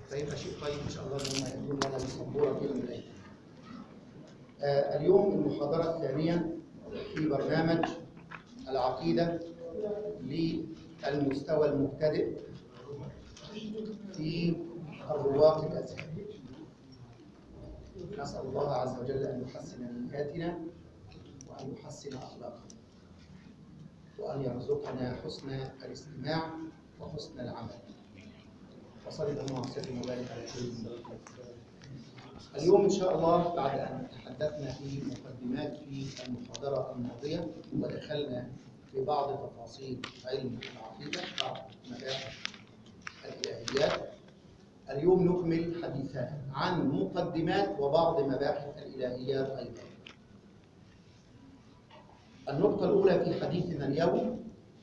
فيبقى شيء طيب ان شاء الله ان هم يكونوا لنا بالسبوره في يوم من الايام. آه اليوم المحاضره الثانيه في برنامج العقيده للمستوى المبتدئ في الرواق الازهر. نسال الله عز وجل ان يحسن نياتنا وان يحسن اخلاقنا. وأن يرزقنا حسن الاستماع وحسن العمل وصلى الله وسلم وبارك على سيدنا اليوم إن شاء الله بعد أن تحدثنا في مقدمات في المحاضرة الماضية ودخلنا في بعض تفاصيل علم العقيدة بعض مباحث الإلهيات اليوم نكمل حديثنا عن مقدمات وبعض مباحث الإلهيات أيضا النقطة الأولى في حديثنا اليوم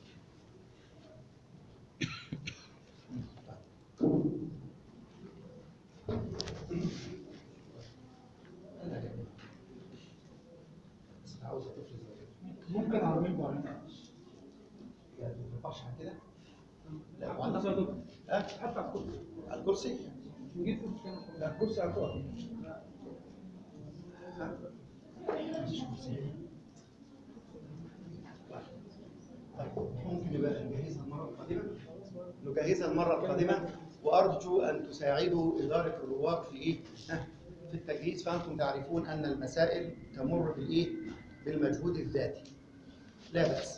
ممكن عربين بعربين يعني ما ترفعش عن كده لا حتى معلق صدق. ها حتى على الكرسي على الكرسي نجيب لا الكرسي على الكرسي طيب ممكن نبقى نجهزها المرة القادمة نجهزها المرة القادمة وأرجو أن تساعدوا إدارة الرواق في إيه؟ ها، في التجهيز فأنتم تعرفون أن المسائل تمر بالإيه؟ بالمجهود الذاتي لا بأس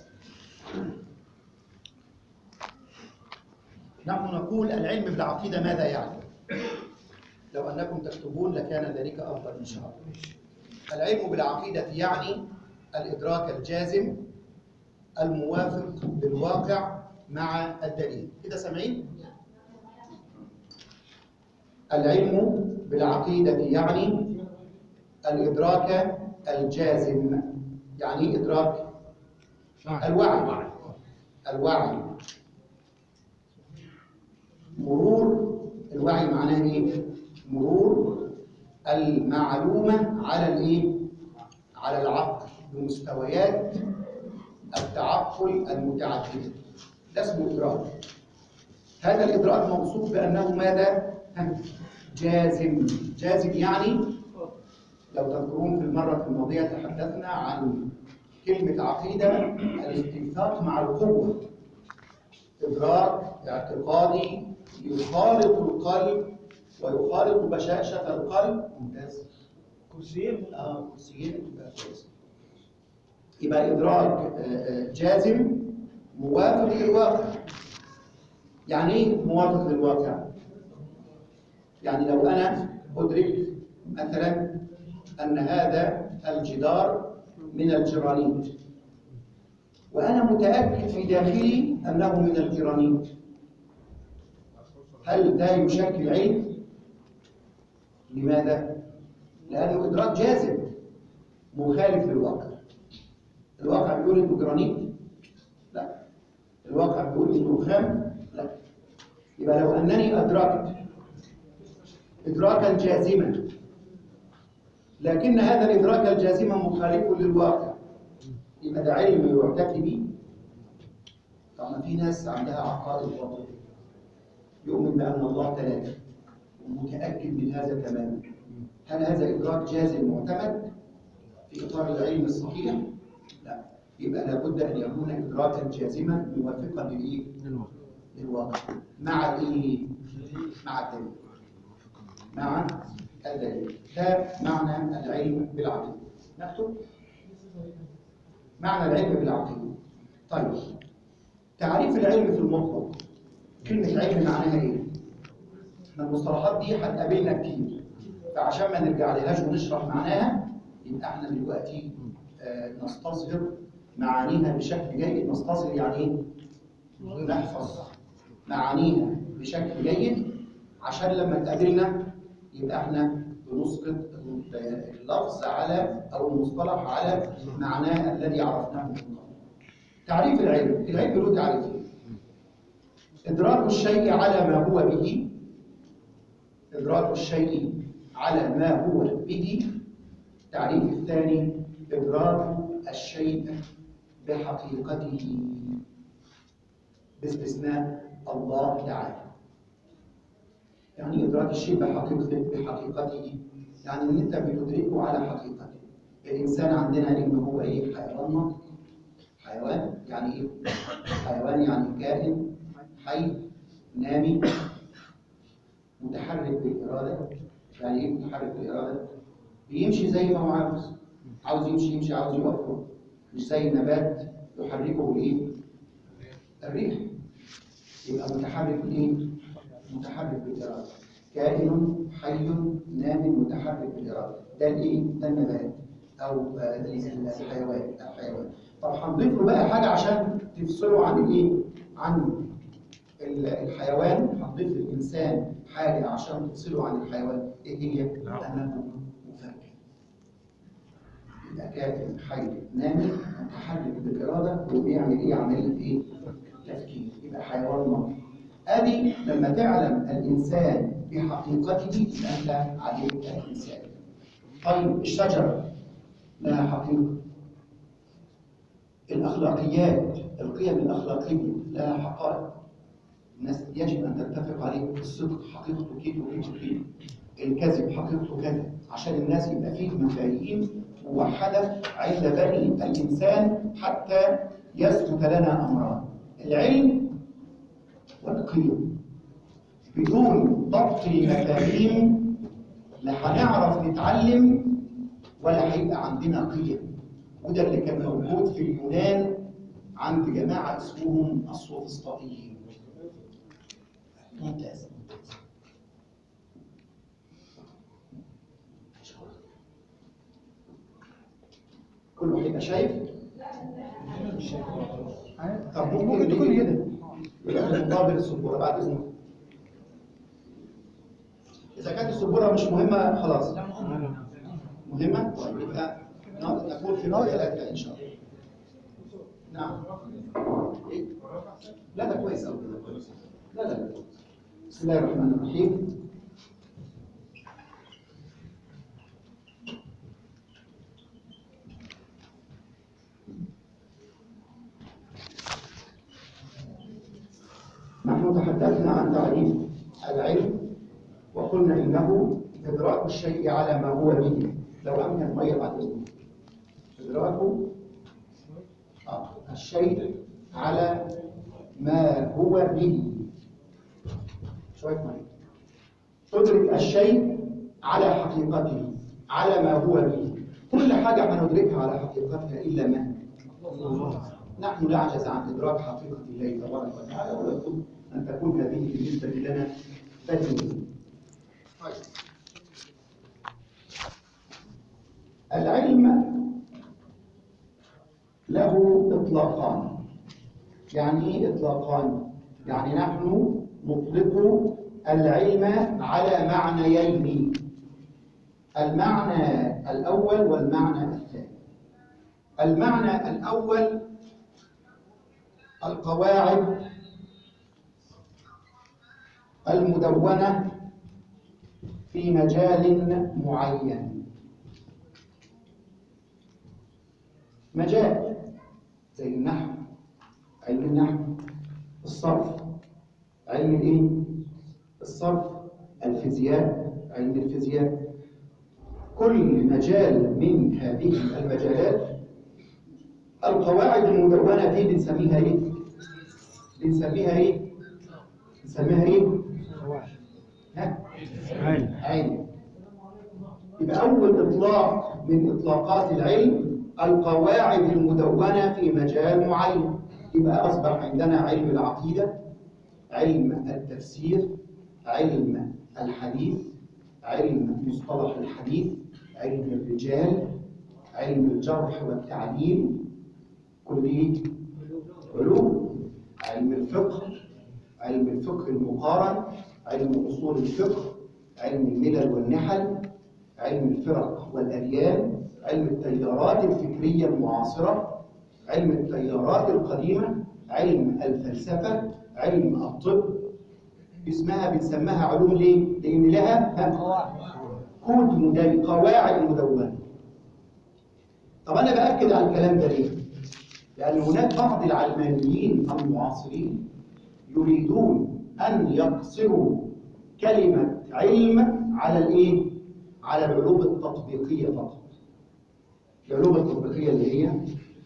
نحن نقول العلم بالعقيدة ماذا يعني؟ لو أنكم تكتبون لكان ذلك أفضل إن شاء الله العلم بالعقيدة يعني الإدراك الجازم الموافق للواقع مع الدليل كده سامعين العلم بالعقيدة يعني الإدراك الجازم يعني إيه إدراك الوعي الوعي مرور الوعي معناه ايه مرور المعلومة على الايه على العقل بمستويات التعقل المتعددة ده اسمه إدراك هذا الإدراك موصوف بأنه ماذا ها، جازم جازم يعني لو تذكرون في المرة الماضية تحدثنا عن كلمة عقيدة الاتفاق مع القوة إدراك اعتقادي يخالط القلب ويخالط بشاشة القلب ممتاز كرسيين اه كرسيين يبقى كويس. يبقى إدراك آه، آه، جازم موافق للواقع يعني إيه موافق للواقع؟ يعني لو أنا أدرك مثلا أن هذا الجدار من الجرانيت وأنا متأكد في داخلي أنه من الجرانيت هل ده يشكل علم؟ لماذا؟ لأنه إدراك جازم مخالف للواقع الواقع بيقول إنه جرانيت؟ لا الواقع بيقول إنه رخام؟ لا يبقى لو أنني أدركت إدراكا جازما لكن هذا الإدراك الجازم مخالف للواقع يبقى ده علم يعتقد به طبعا في ناس عندها عقائد باطله يؤمن بأن الله ثلاثة ومتأكد من هذا تماما هل هذا إدراك جازم معتمد في إطار العلم الصحيح؟ لا يبقى لابد أن يكون إدراكا جازما موافقا للإيه؟ للواقع مع الإيه؟ مع الدليل مع الدليل ده معنى العلم بالعقيدة نكتب معنى العلم بالعقيدة طيب تعريف العلم في المطلق كلمة علم معناها ايه؟ احنا المصطلحات دي هتقابلنا كتير فعشان ما نرجع لهاش ونشرح معناها يبقى احنا دلوقتي آه، نستصغر معانيها بشكل جيد نستصغر يعني ايه؟ نحفظ معانيها بشكل جيد عشان لما تقابلنا يبقى احنا بنسقط اللفظ على او المصطلح على معناه الذي عرفناه في الماضي. تعريف العلم، العلم له تعريفين. إدراك الشيء على ما هو به إدراك الشيء على ما هو به التعريف الثاني إدراك الشيء بحقيقته باستثناء الله تعالى يعني إدراك الشيء بحقيقته بحقيقته يعني إن أنت بتدركه على حقيقته الإنسان عندنا إنه هو إيه حيوان ناطق حيوان يعني إيه؟ حيوان يعني كائن حي نامي متحرك بالإرادة يعني إيه متحرك بالإرادة؟ بيمشي زي ما هو عاوز عاوز يمشي يمشي عاوز يقف يقف. مش زي النبات يحركه الإيه؟ الريح يبقى متحرك بالايه؟ متحرك بالإرادة كائن حي نام متحرك بالإرادة ده الايه؟ ده النبات أو آه، الحيوان الحيوان طب هنضيف له بقى حاجة عشان تفصله عن الايه؟ عن ال- الحيوان هنضيف للإنسان حاجة عشان تفصله عن الحيوان ايه هي؟ أنه مفكر يبقى كائن حي نامي متحرك بالإرادة وبيعمل ايه؟ عملية ايه؟ تفكير يبقى حيوان ناطق ادي لما تعلم الانسان بحقيقته يبقى انت عليك الانسان طيب الشجره لها حقيقه الاخلاقيات القيم الاخلاقيه لها حقائق الناس يجب ان تتفق عليه الصدق حقيقته كده وكده وكده الكذب حقيقته كذا عشان الناس يبقى فيه مفاهيم موحده عند بني الانسان حتى يثبت لنا امران العلم والقيم بدون ضبط المفاهيم لا هنعرف نتعلم ولا هيبقى عندنا قيم وده اللي كان موجود في اليونان عند جماعه اسمهم السوفسطائيين ممتاز ممتاز كله هيبقى شايف طب ممكن ممكن تكون نيجي- كده يبقى مقابل السبوره بعد اذنك اذا كانت السبوره مش مهمه خلاص مهمه طيب يبقى ن- نقول في مجالاتها ان شاء الله نعم إيه؟ لا ده كويس قوي ده كويس لا لا لا بسم الله الرحمن الرحيم نحن تحدثنا عن تعريف العلم وقلنا انه ادراك الشيء على ما هو به لو امكن ميه بعد اذنك ادراك آه، الشيء على ما هو به شويه ميه تدرك الشيء على حقيقته على ما هو به كل حاجه هندركها على حقيقتها الا من نحن نعجز عن إدراك حقيقة الله تبارك وتعالى ونطلب أن تكون هذه بالنسبة لنا بديهية. طيب. العلم له إطلاقان. يعني إيه إطلاقان؟ يعني نحن نطلق العلم على معنيين. المعنى الأول والمعنى الثاني. المعنى الأول القواعد المدونة في مجال معين مجال زي النحو علم النحو الصرف علم الايه الصرف الفيزياء علم الفيزياء كل مجال من هذه المجالات القواعد المدونة دي بنسميها ايه؟ بنسميها ايه؟ بنسميها ايه؟ ها؟ علم علم يبقى أول إطلاق من إطلاقات العلم القواعد المدونة في مجال معين يبقى أصبح عندنا علم العقيدة علم التفسير علم الحديث علم مصطلح الحديث علم الرجال علم الجرح والتعديل كل دي علوم علم الفقه علم الفقه المقارن علم اصول الفقه علم الملل والنحل علم الفرق والاديان علم التيارات الفكريه المعاصره علم التيارات القديمه علم الفلسفه علم الطب اسمها بنسميها علوم ليه؟ لان لها ها؟ كود مدون قواعد مدونه طب انا باكد على الكلام ده ليه؟ لان هناك بعض العلمانيين المعاصرين يريدون ان يقصروا كلمة علم على الإيه؟ على العلوم التطبيقية فقط. العلوم التطبيقية اللي هي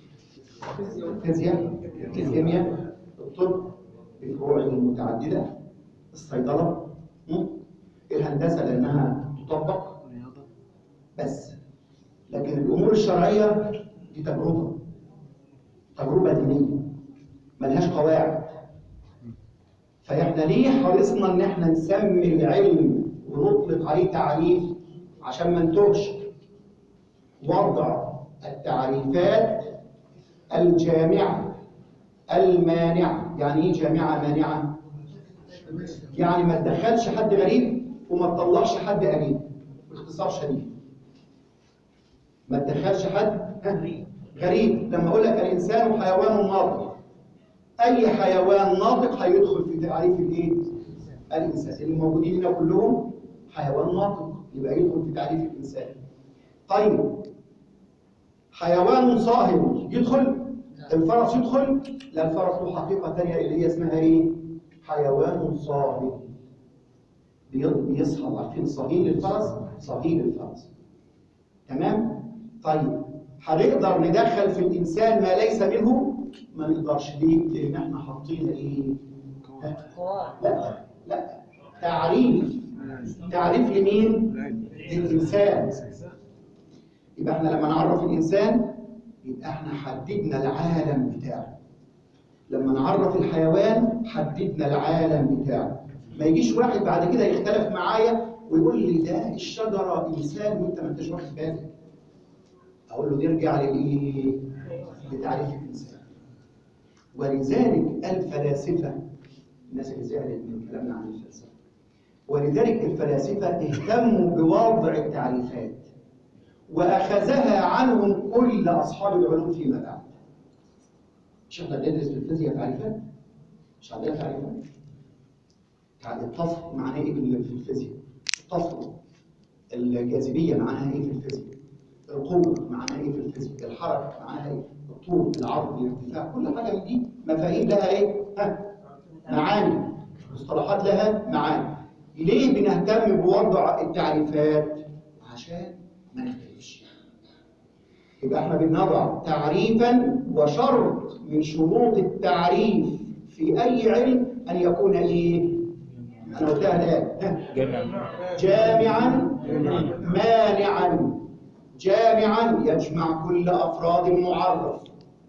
الفيزياء، الكيمياء، الطب بفروعه المتعددة، الصيدلة، م? الهندسة لأنها تطبق بس. لكن الأمور الشرعية دي تجربة. تجربة دينية. ملهاش قواعد. فاحنا ليه حرصنا ان احنا نسمي العلم ونطلق عليه تعريف عشان ما نتوهش وضع التعريفات الجامعة المانعة يعني ايه جامعة مانعة يعني ما تدخلش حد غريب وما تطلعش حد قريب باختصار شديد ما تدخلش حد ها؟ غريب لما اقول لك الانسان حيوان ناطق اي حيوان ناطق هيدخل في تعريف الايه الانسان اللي موجودين هنا كلهم حيوان ناطق يبقى يدخل في تعريف الانسان طيب حيوان صاهر يدخل الفرس يدخل لا الفرس له حقيقه ثانيه اللي هي اسمها ايه حيوان صاهر بي- بيصحى عارفين صهيل الفرس صهيل الفرس تمام طيب هنقدر ندخل في الانسان ما ليس منه ما نقدرش ليه لان احنا حاطين ايه ها؟ لا لا تعريف تعريف لمين للانسان يبقى احنا لما نعرف الانسان يبقى احنا حددنا العالم بتاعه لما نعرف الحيوان حددنا العالم بتاعه ما يجيش واحد بعد كده يختلف معايا ويقول لي ده الشجره انسان وانت ما انتش واخد بالك اقول له نرجع للايه لتعريف الانسان ولذلك الفلاسفه الناس اللي زعلت من كلامنا عن الفلسفه ولذلك الفلاسفه اهتموا بوضع التعريفات واخذها عنهم كل اصحاب العلوم فيما بعد مش احنا بندرس في الفيزياء تعريفات مش عندنا تعريفات يعني الطفو معناه ايه بال- في الفيزياء الطفو الجاذبيه معناها ايه في الفيزياء القوه معناها ايه في الفيزياء الحركه معناها ايه الطول العرض الارتفاع كل حاجه من دي مفاهيم لها ايه ها معاني مصطلحات لها معاني ليه بنهتم بوضع التعريفات عشان ما نختلفش يبقى احنا بنضع تعريفا وشرط من شروط التعريف في اي علم ان يكون ايه انا قلتها الان ها؟ جامعا مانعا جامعا يجمع كل افراد معرف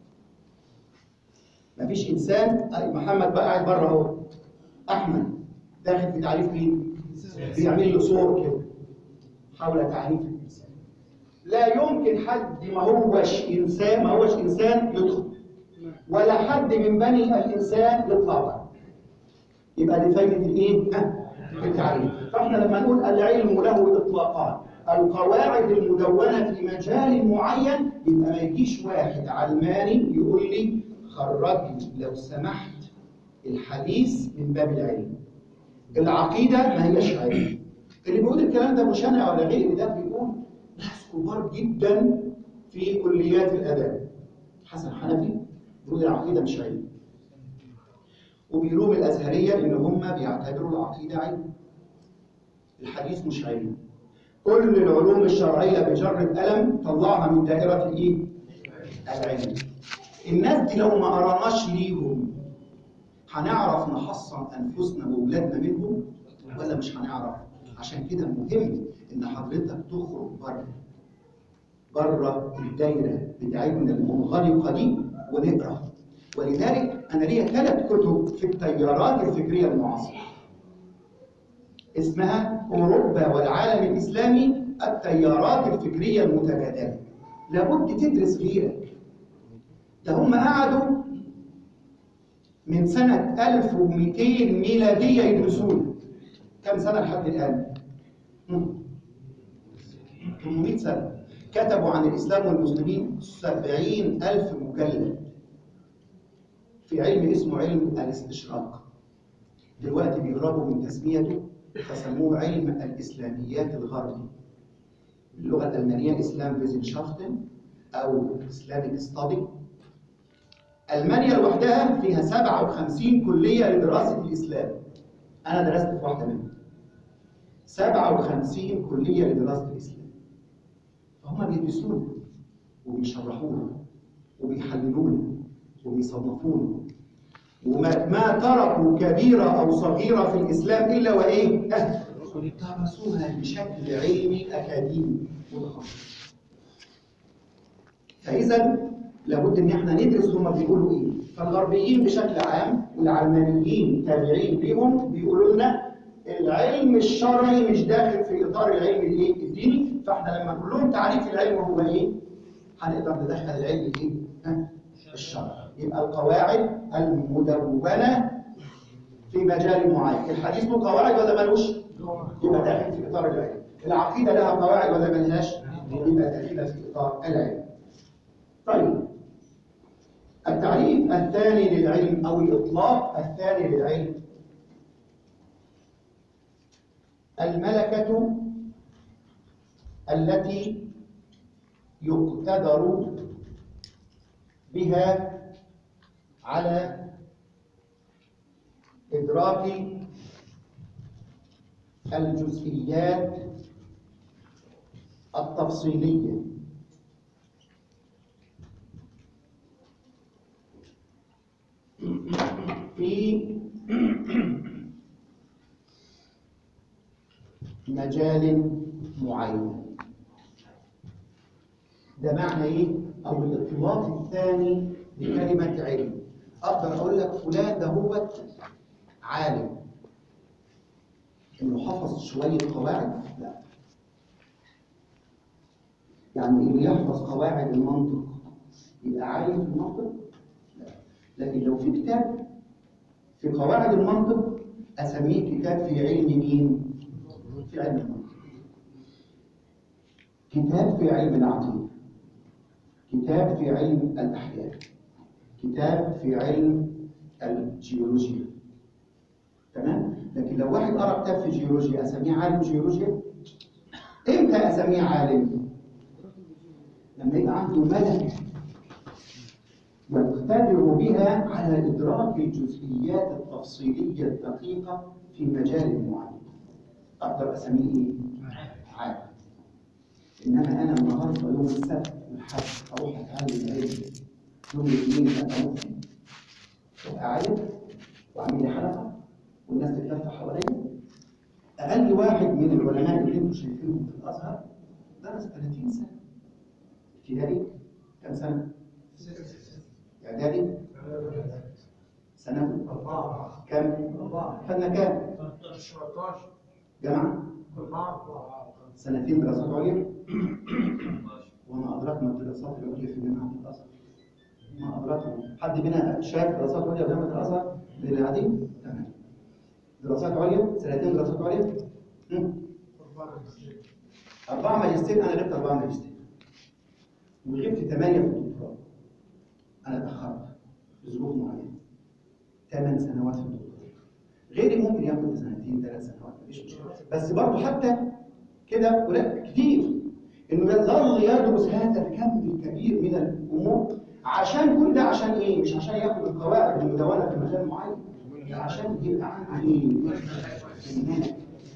مفيش انسان أي محمد بقى قاعد بره اهو احمد داخل في تعريف مين بيعمل له صور كده حول تعريف الانسان لا يمكن حد ما هوش انسان ما هوش انسان يدخل ولا حد من بني الانسان يطلع بره يبقى دي فايده الايه ها التعريف فاحنا لما نقول العلم له اطلاقان القواعد المدونه في مجال معين يبقى ما يجيش واحد علماني يقول لي خرج لي لو سمحت الحديث من باب العلم العقيده ما هيش علم اللي بيقول الكلام ده مش انا ولا غيري ده بيقول ناس كبار جدا في كليات الاداب حسن حنفي بيقول العقيده مش علم وبيلوم الازهريه ان هم بيعتبروا العقيده علم الحديث مش علم كل العلوم الشرعيه بجرد قلم طلعها من دائره الايه العلم الناس دي لو ما قراناش ليهم هنعرف نحصن انفسنا واولادنا منهم ولا مش هنعرف عشان كده مهم ان حضرتك تخرج بره بره الدايره بتاعتنا المنغلقه دي ونقرا ولذلك انا ليا ثلاث كتب في التيارات الفكريه المعاصره اسمها اوروبا والعالم الاسلامي التيارات الفكريه المتبادله لابد تدرس غيرك ده هم قعدوا من سنة 1200 ميلادية يدرسون كم سنة لحد الآن؟ مم. 800 سنة كتبوا عن الإسلام والمسلمين 70 ألف مجلد في علم اسمه علم الاستشراق دلوقتي بيهربوا من تسميته فسموه علم الإسلاميات الغربي باللغة الألمانية إسلام فيزنشافتن أو إسلاميك ستادي ألمانيا لوحدها فيها 57 كلية لدراسة الإسلام أنا درست في واحدة منهم 57 كلية لدراسة الإسلام فهم بيدرسونا وبيشرحونا وبيحللونا وبيصنفونا وما ما تركوا كبيرة أو صغيرة في الإسلام إلا وإيه؟ أه، درسوها بشكل علمي أكاديمي متخصص فإذا لابد إن إحنا ندرس هما بيقولوا إيه فالغربيين بشكل عام والعلمانيين تابعين ليهم بيقولوا لنا العلم الشرعي مش داخل في إطار العلم الإيه؟ الديني فإحنا لما نقول لهم تعريف العلم هو إيه؟ هنقدر ندخل العلم الإيه؟ ها؟ الشرعي يبقى القواعد المدونة في مجال معين الحديث له قواعد ولا ملوش؟ يبقى داخل في إطار العلم العقيدة لها قواعد ولا ملهاش؟ يبقى داخلة في إطار العلم طيب التعريف الثاني للعلم أو الإطلاق الثاني للعلم الملكة التي يقتدر بها على إدراك الجزئيات التفصيلية في مجال معين ده معنى ايه او الاطلاق الثاني لكلمه علم اقدر اقول لك فلان ده هو عالم انه حفظ شويه قواعد لا يعني اللي يحفظ قواعد المنطق يبقى عالم في المنطق لا لكن لو في كتاب في قواعد المنطق اسميه كتاب في علم مين في علم المنطق كتاب في علم العقيده كتاب في علم الأحياء كتاب في علم الجيولوجيا تمام لكن لو واحد قرأ كتاب في الجيولوجيا أسميه عالم جيولوجيا إمتى أسميه عالم لما يبقى عنده ملكة يقتدر بها على إدراك الجزئيات التفصيلية الدقيقة في مجال معين أقدر أسميه إيه؟ عالم إنما أنا النهاردة يوم السبت والحد أروح أتعلم العلم يوم الاثنين أبقى مسلم أبقى عالم وأعمل لي حلقة والناس تتلف حواليا أقل واحد من العلماء اللي أنتم شايفينهم في الأزهر درس 30 سنة ابتدائي كم سنة؟ إعدادي؟ ثانوي؟ أربعة كم؟ أربعة خدنا كام؟ 13 جامعة؟ أربعة سنتين دراسات عليا وما أدركنا الدراسات العليا في جامعة الأزهر ما أدركنا حد بينا شاف دراسات عليا في جامعة الأزهر اللي قاعدين؟ تمام دراسات عليا سنتين دراسات عليا مم. أربعة ماجستير أنا غبت أربعة ماجستير وغبت ثمانية في الدكتوراه أنا اتأخرت بظروف معينة ثمان سنوات في الدكتوراه غيري ممكن ياخد سنتين ثلاث سنوات مفيش مشكلة بس برضه حتى كده ولا كتير انه يظل يدرس هذا الكم الكبير من الامور عشان كل ده عشان ايه؟ مش عشان ياخد القواعد المدونه في مجال معين ده عشان يبقى عنده ايه؟ الملك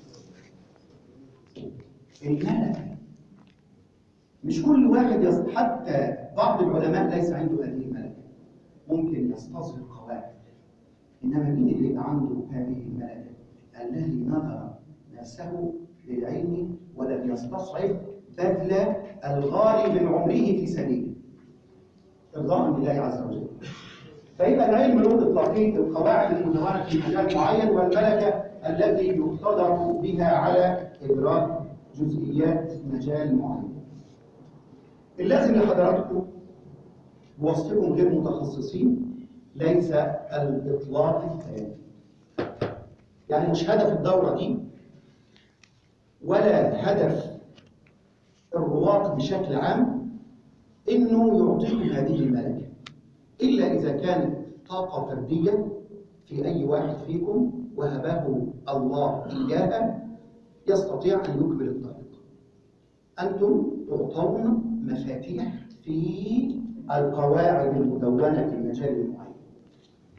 الملك مش كل واحد يص... حتى بعض العلماء ليس عنده هذه الملكه ممكن يستصغر قواعد انما مين اللي يبقى عنده هذه الملكه؟ الذي نظر نفسه للعلم ولم يستصعب بذل الغالي من عمره في سبيله ارضاء بالله عز وجل فيبقى العلم له اطلاقيه القواعد المدونه في مجال معين والملكه التي يقتدر بها على ادراك جزئيات مجال معين اللازم لحضراتكم بوصفكم غير متخصصين ليس الاطلاق الثاني يعني مش هدف الدوره دي ولا هدف الرواق بشكل عام انه يعطيكم هذه الملكه الا اذا كانت طاقه فرديه في اي واحد فيكم وهبه الله اياها يستطيع ان يكمل الطريق انتم تعطون مفاتيح في القواعد المدونه في مجال معين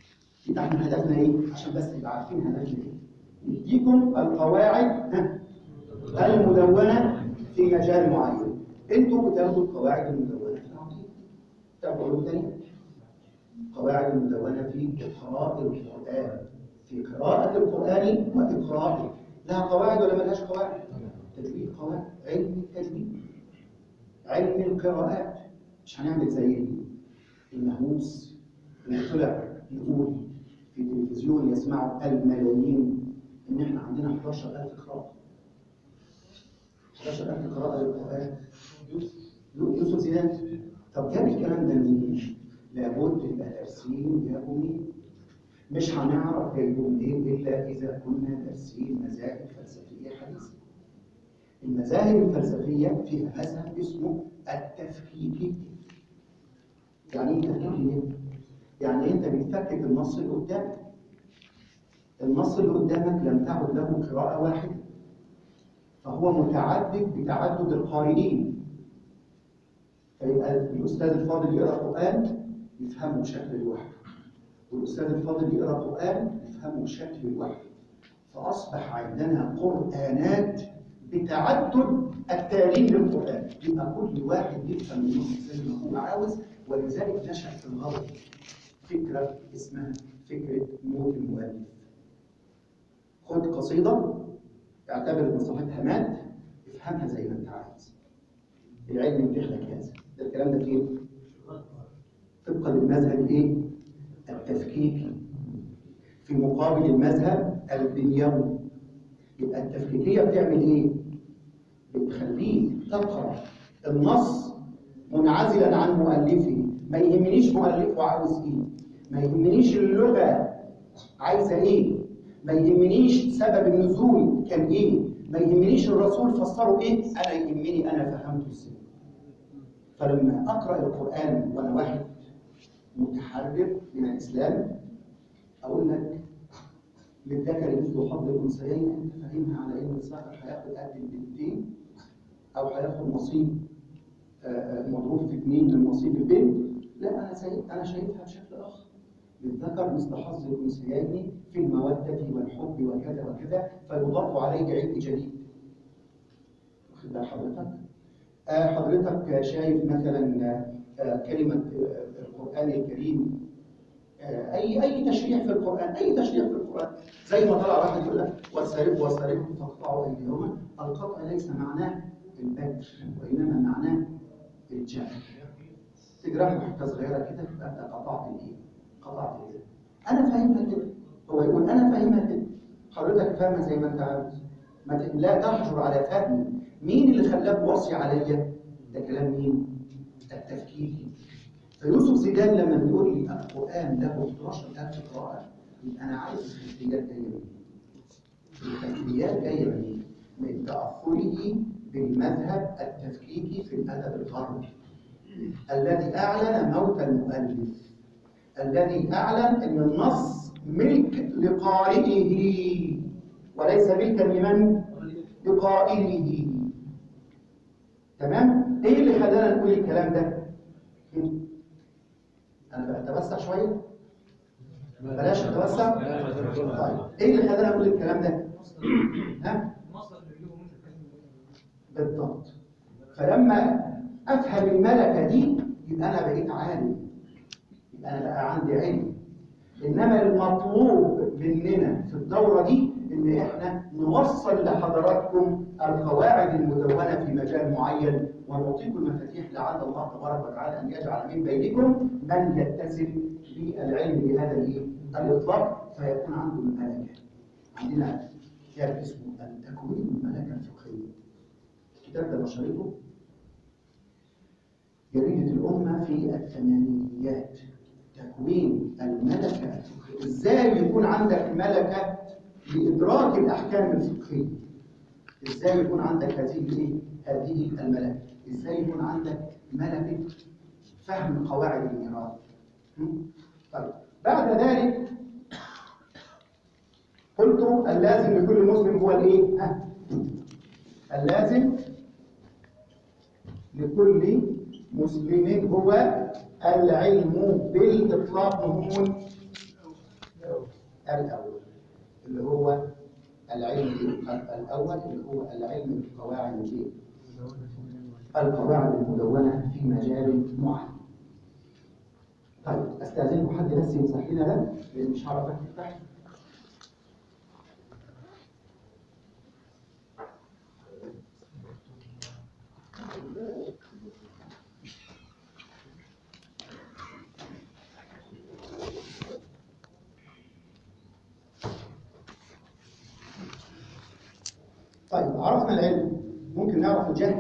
يبقى احنا هدفنا ايه عشان بس نبقى عارفين هدفنا ايه نديكم القواعد ها المدونة في مجال معين انتوا بتاخدوا القواعد المدونة في العقيدة تاخدوا علوم تانية قواعد المدونة في إقراء القرآن في قراءة القرآن وإقرائه لها قواعد ولا ملهاش قواعد؟ تجويد قواعد علم التجويد علم القراءات مش هنعمل زي المهووس اللي طلع يقول في التلفزيون يسمعه الملايين ان احنا عندنا 11000 قراءة 11000 قراءة للقرآن يوسف زيدان طب جاب الكلام ده منين؟ لابد يبقى دارسين جابوا منين؟ مش هنعرف جايبوا منين الا اذا كنا دارسين مذاهب فلسفيه حديثه. المذاهب الفلسفيه فيها مذهب اسمه التفكيكي. يعني ايه تفكيكي؟ يعني انت بتفكك النص اللي قدامك. النص اللي قدامك لم تعد له قراءه واحده. فهو متعدد بتعدد القارئين. فيبقى الاستاذ الفاضل يقرا قران يفهمه بشكل لوحده. والأستاذ الفاضل يقرأ قرآن يفهمه بشكل لوحده فأصبح عندنا قرآنات بتعدد التالين للقرآن يبقى كل واحد يفهم النص زي ما هو عاوز ولذلك نشأ في الغرب فكرة اسمها فكرة موت المؤلف خد قصيدة اعتبر ان صاحبها مات افهمها زي ما انت عايز العلم يتيح لك هذا ده الكلام ده فين؟ طبقا للمذهب الايه؟ التفكيكي في مقابل المذهب البنيوي يبقى التفكيكيه بتعمل ايه؟ بتخليك تقرا النص منعزلا عن مؤلفه ما يهمنيش مؤلفه عاوز ايه ما يهمنيش اللغه عايزه ايه ما يهمنيش سبب النزول كان ايه ما يهمنيش الرسول فسره ايه انا يهمني انا فهمته ازاي فلما اقرا القران وانا واحد متحرر من الاسلام اقول لك للذكر مثل حظ الانثيين انت فاهمها على ان الذكر هياخد قد البنتين او هياخد نصيب آه، آه، مضروب في اثنين من نصيب البنت لا انا سايب انا شايفها بشكل اخر للذكر مثل حظ الانثيين في الموده والحب وكذا وكذا فيضاف عليه علم جديد واخد بال حضرتك آه، حضرتك شايف مثلا آه، كلمه آه، القران الكريم آه، اي اي تشريع في القران اي تشريع في القران زي ما طلع واحد يقول لك والسارق والسارقه فاقطعوا ايديهما القطع ليس معناه البتر وانما معناه الجهل تجرح حته صغيره كده تبقى انت قطعت الايه؟ قطعت الايه؟ انا فاهمها كده هو يقول انا فاهمها كده حضرتك فاهمها زي ما انت عاوز ما ت- لا تحجر على فهمي مين اللي خلاك واصي عليا؟ ده كلام مين؟ التفكيري فيوسف زيدان لما بيقول لي القرآن له 11000 قراءة يبقى أنا عارف الخلفيات جاية منين. الخلفيات جاية منين؟ من تأثره بالمذهب التفكيكي في الأدب الغربي الذي أعلن موت المؤلف الذي أعلن أن النص ملك لقارئه وليس ملكا لمن؟ لقائله تمام؟ إيه اللي خلانا نقول الكلام ده؟ انا بتوسع شويه بلاش اتوسع طيب ايه اللي خلاني اقول الكلام ده ها المصدر اللي بيجيبه منه الكلام بالضبط فلما افهم الملكه دي يبقى انا بقيت عالم يبقى انا بقى عندي علم انما المطلوب مننا في الدوره دي ان احنا نوصل لحضراتكم القواعد المدونه في مجال معين ونعطيكم المفاتيح لعل الله تبارك وتعالى ان يجعل من بينكم من يتسم بالعلم بهذا الايه؟ الاطلاق فيكون عنده الملكه. عندنا كتاب اسمه التكوين الملكه الفقهيه. الكتاب ده نشرته جريدة الأمة في الثمانينيات تكوين الملكة الفقهية إزاي يكون عندك ملكة لإدراك الأحكام الفقهية إزاي يكون عندك هذه الإيه؟ هذه الملكة إزاي يكون عندك ملكة فهم قواعد الميراث م? طيب بعد ذلك قلت اللازم لكل مسلم هو الإيه؟ ها؟ اللازم لكل مسلم هو العلم بالإطلاق مضمون الأول اللي هو العلم الأول اللي هو العلم بقواعد الإيه؟ القواعد المدونة في مجال معين. طيب استاذنكم حد بس يمسح لنا ده لان مش هعرف اكتب تحت طيب عرفنا العلم ممكن نعرف الجهل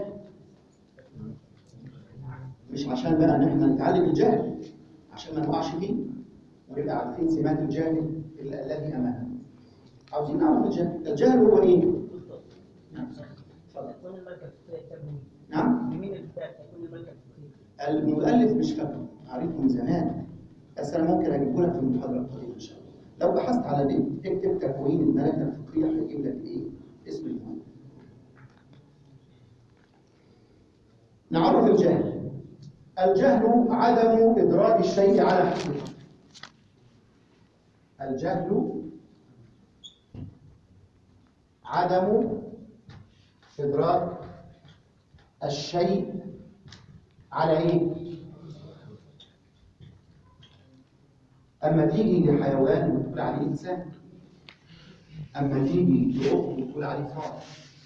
مش عشان بقى ان احنا نتعلم الجهل عشان ما نوقعش فيه ونبقى عارفين سمات الجاهل ال- الذي امامنا عاوزين نعرف الجهل الجهل هو ايه نعم اتفضل. تكون المركز فيها التمويل نعم يمين الكتاب تكون المركز فيها المؤلف مش فاكره عارفه من زمان بس انا ممكن اجيبه لك في المحاضره القادمه ان شاء الله لو بحثت على دي اكتب تكوين الملكه الفقهيه هيجيب لك ايه اسم المؤلف نعرف الجهل الجهل عدم ادراك الشيء على حقيقته الجهل عدم ادراك الشيء على ايه اما تيجي لحيوان وتقول عليه انسان اما تيجي لقط وتقول عليه فار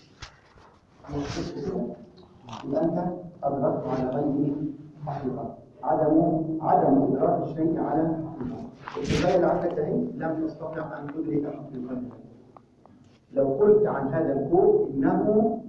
مش كده يبقى انت ادركت على غير حقيقه عدم عدم ادراك الشيء على حقيقه الكفايه اللي عندك ده لم تستطع ان تدرك حقيقته لو قلت عن هذا الكوب انه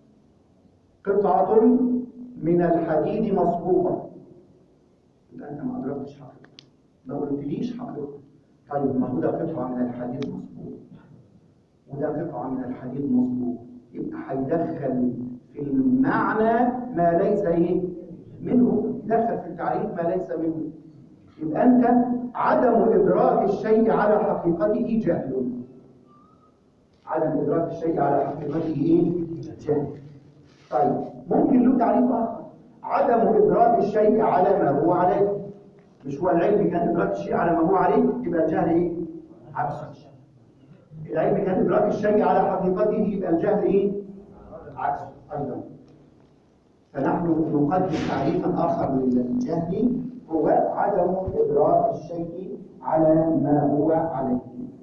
قطعه من الحديد مصبوغه يبقى انت ما ادركتش حقيقته ما قلتليش حقيقته طيب ما هو ده قطعه من الحديد مصبوغ وده قطعه من الحديد مصبوغ يبقى هيدخل في المعنى ما ليس ايه منه دخل في التعريف ما ليس منه يبقى انت عدم ادراك الشيء على حقيقته جهل عدم ادراك الشيء على حقيقته ايه جهل طيب ممكن له تعريف اخر عدم ادراك الشيء على ما هو عليه مش هو العلم كان ادراك الشيء على ما هو عليه يبقى الجهل ايه عكسه العلم كان ادراك الشيء على حقيقته يبقى الجهل ايه عكسه ايضا فنحن نقدم تعريفا اخر للجهل هو عدم ادراك الشيء على ما هو عليه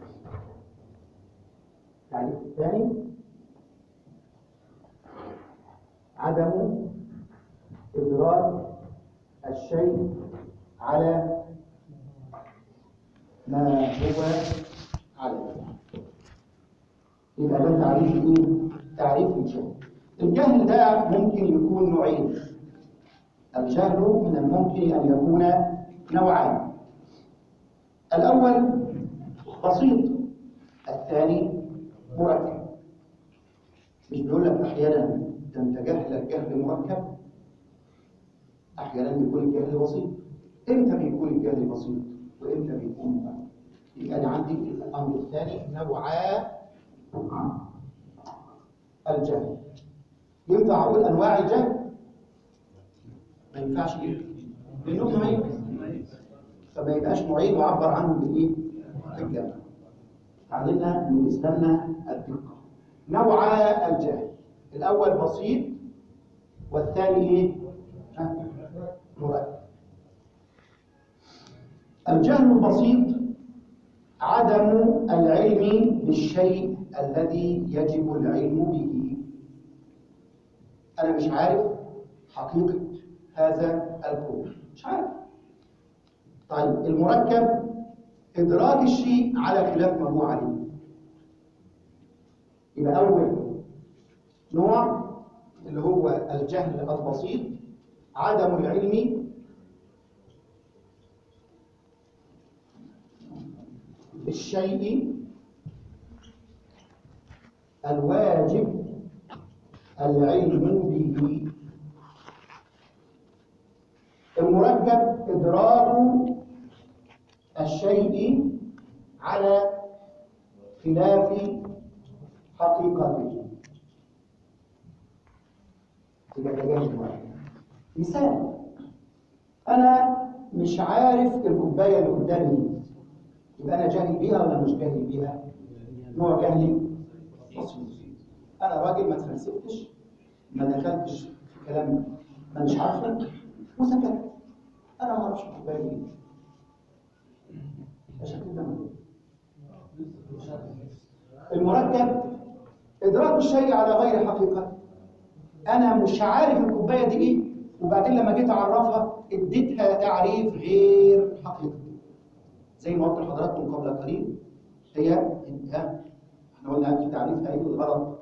التعريف الثاني عدم ادراك الشيء على ما هو عليه يبقى ده تعريف ايه؟ تعريف الجهل. الجهل ده ممكن يكون نوعين. الجهل من الممكن ان يكون نوعين. الاول بسيط، الثاني مركب. مش بيقول لك احيانا ده انت جهلك جهل مركب؟ احيانا بيكون الجهل بسيط. امتى بيكون الجهل بسيط؟ وامتى بيكون مركب؟ يبقى انا عندي الامر الثاني نوعا الجهل ينفع اقول انواع الجهل ما ينفعش كده لانه نوعين فما يبقاش نوعين وعبر عنهم بالايه بالجمع تعلمنا من اسلامنا الدقه نوعا الجهل الاول بسيط والثاني ايه ها؟ مركب الجهل البسيط عدم العلم بالشيء الذي يجب العلم به أنا مش عارف حقيقة هذا الكون مش عارف طيب المركب إدراك الشيء على خلاف ما هو عليه يبقى أول نوع اللي هو الجهل البسيط عدم العلم بالشيء الواجب العلم به المركب إدراك الشيء على خلاف حقيقته يبقى ده جهل مركب. مثال أنا مش عارف الكوباية اللي قدامي دي يبقى أنا جاهل بيها ولا مش جاهل بيها؟ نوع جهلي بسيط انا راجل ما اتفلسفتش ما دخلتش في كلام ما مش عارفه وسكت انا ما اعرفش بالي ايه عشان كده المركب ادراك الشيء على غير حقيقته انا مش عارف الكوبايه دي ايه وبعدين لما جيت اعرفها اديتها تعريف غير حقيقي زي ما قلت لحضراتكم قبل قليل هي ها احنا قلنا في تعريفها ايه الغلط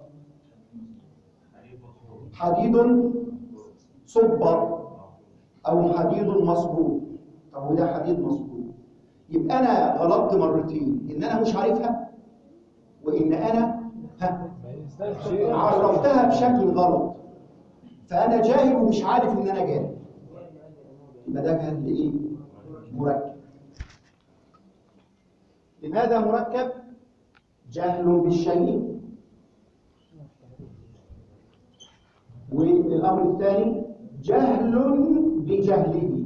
حديد صبر او حديد مصبوب طب وده حديد مصبوب يبقى انا غلطت مرتين ان انا مش عارفها وان انا ها عرفتها بشكل غلط فانا جاهل ومش عارف ان انا جاهل يبقى ده جهل ايه مركب لماذا مركب جهل بالشيء والامر الثاني جهل بجهله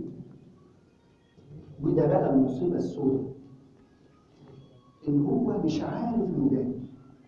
وده بقى المصيبه السوداء ان هو مش عارف انه جاهل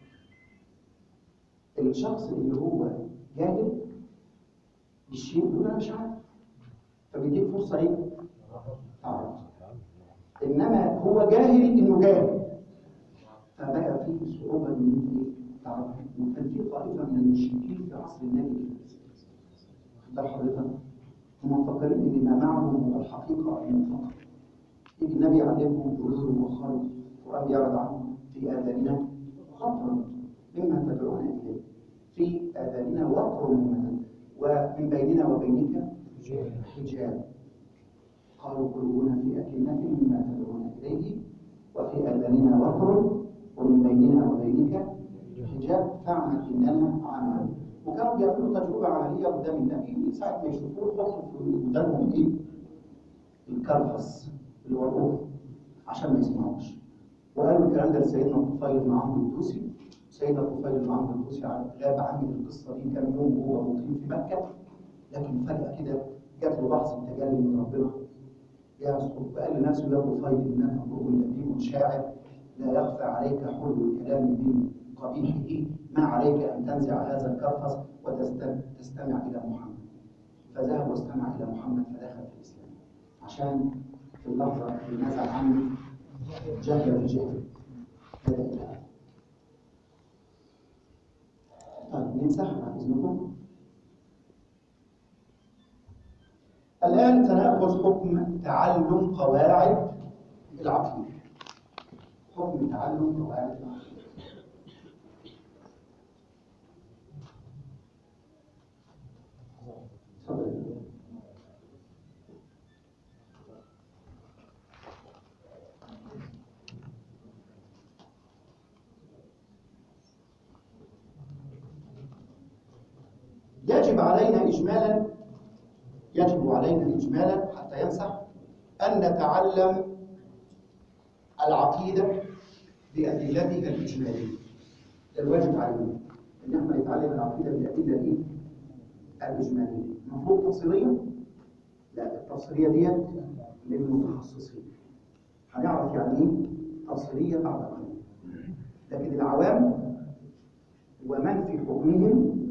الشخص اللي هو جاهل بالشيء يقول انا مش عارف فبيديك فرصه ايه؟ تعرف انما هو جاهل انه جاهل فبقى فيه صعوبه ان انت ايه؟ تعرف وكان في طائفه من المشركين في عصر النبي ده حضرتك هم مفكرين ان ما معهم هو الحقيقه المطلقه يجي النبي يعلمهم يقول لهم وخالد القران بيعرض عنهم في اذاننا خطرا مما تدعون اليه في اذاننا وقر مما ومن بيننا وبينك حجاب قالوا قلوبنا في أكنة مما تدعون إليه وفي آذاننا وقر ومن بيننا وبينك حجاب فاعمل إننا عمل وكانوا بيعملوا تجربة عملية قدام النبي ساعة ما يشوفوه يحطوا في ودانهم إيه؟ الكرفس اللي هو الروح عشان ما يسمعوش وقالوا الكلام ده لسيدنا الطفيل بن عمرو الدوسي سيدنا الطفيل بن عمرو الدوسي غاب عني القصة دي كام يوم وهو مقيم في مكة لكن فجأة كده جات له لحظة تجلي من ربنا يسقط فقال لنفسه يا طفيل انك امرؤ لبيب شاعر لا يخفى عليك حلو الكلام من قبيحه ما عليك ان تنزع هذا الكرفس وتستمع الى محمد فذهب واستمع الى محمد فدخل في الاسلام عشان في اللحظه اللي نزع عنه جهل الجهل هذا الى طيب نمسح بعد اذنكم الآن سنأخذ حكم تعلم قواعد العقيدة حكم تعلم قواعد العقيدة تفضل. يجب علينا إجمالا يجب علينا إجمالا حتى ينسح أن نتعلم العقيدة بأدلتها الإجمالية ده الواجب علينا إن احنا نتعلم العقيدة بالأدلة دي الإجمالية المفروض تفصيلية؟ لا التفصيلية ديت للمتخصصين هنعرف يعني إيه تفصيلية بعد قليل لكن العوام ومن في حكمهم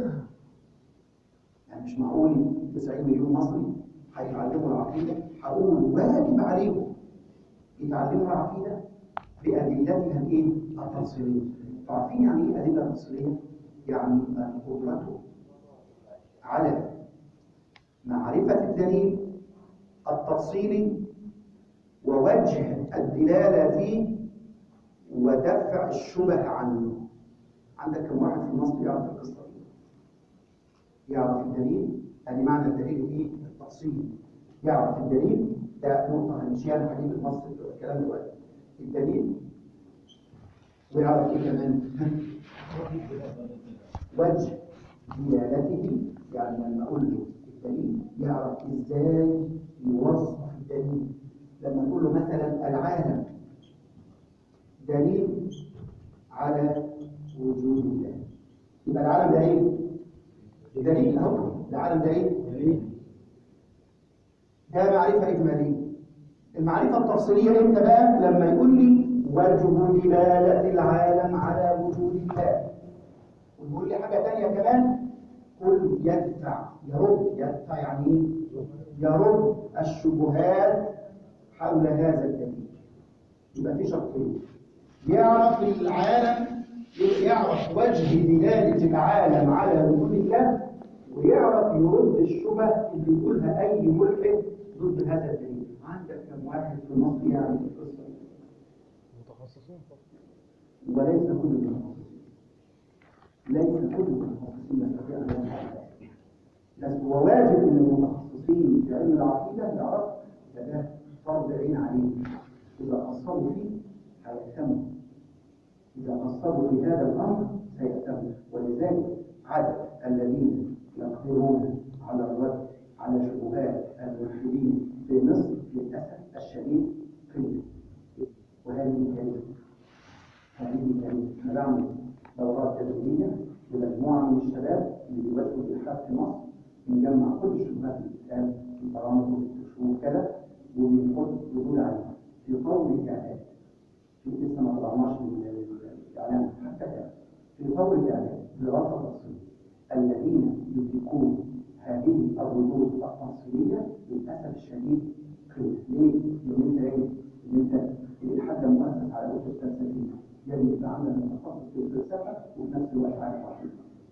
يعني مش معقول 90 مليون مصري هيتعلموا العقيدة هقول واجب عليهم يتعلموا العقيدة بأدلتها الإيه؟ التفصيلية عارفين يعني إيه أدلة تفصيلية؟ يعني قدرته على معرفة الدليل التفصيلي ووجه الدلالة فيه ودفع الشبه عنه عندك كم واحد في مصر يعرف القصة دي؟ يعرف الدليل يعني معنى الدليل ايه التفصيل يعرف الدليل ده نقطه هنمشيها حديث النص الكلام دلوقتي الدليل ويعرف ايه كمان وجه دلالته يعني لما اقول له الدليل يعرف ازاي يوصف الدليل لما نقول له مثلا العالم دليل على وجود الله يبقى العالم ده ايه دليل اهو العالم ده ايه ده معرفه اجماليه المعرفه التفصيليه امتى بقى لما يقول لي وجه دلاله العالم على وجود الله ويقول لي حاجة تانية كمان كل يدفع يرد يدفع يعني ايه؟ يرد الشبهات حول هذا الدليل يبقى في شرطين يعرف العالم يعرف وجه دلالة العالم على وجود الله ويعرف يرد الشبه اللي يقولها أي ملحد ضد هذا الدليل عندك كم واحد في مصر يعني في القصة دي؟ متخصصين طبعا وليس كل المتخصصين ليس كل المتخصصين يستطيع ان يفعل بس هو واجب ان المتخصصين في علم العقيده يعرفوا ده ده فرض عين عليهم اذا قصروا فيه هيأتموا اذا قصروا في هذا الامر سيأتموا ولذلك عدد الذين يقدرون على الرد على شبهات الملحدين في مصر للاسف الشديد قله وهذه كارثه هذه كانت احنا بعمل دورات تدريبيه لمجموعه من الشباب اللي بيواجهوا الالحاد في مصر بنجمع كل الشبهات اللي بتتقال في البرامج والكشوف وكده وبنحط ردود عليها في طور الاعداد في لسه ما طلعناش من الاعلام حتى الان في طور الاعداد دراسه تفصيليه الذين يدركون هذه الردود التفصيليه للاسف الشديد قله ليه؟ لان انت ايه؟ ان انت الالحاد ده مؤسس على اسس فلسفيه يجب يبقى عندك متخصص في الفلسفه وفي نفس الوقت عارف عقيده.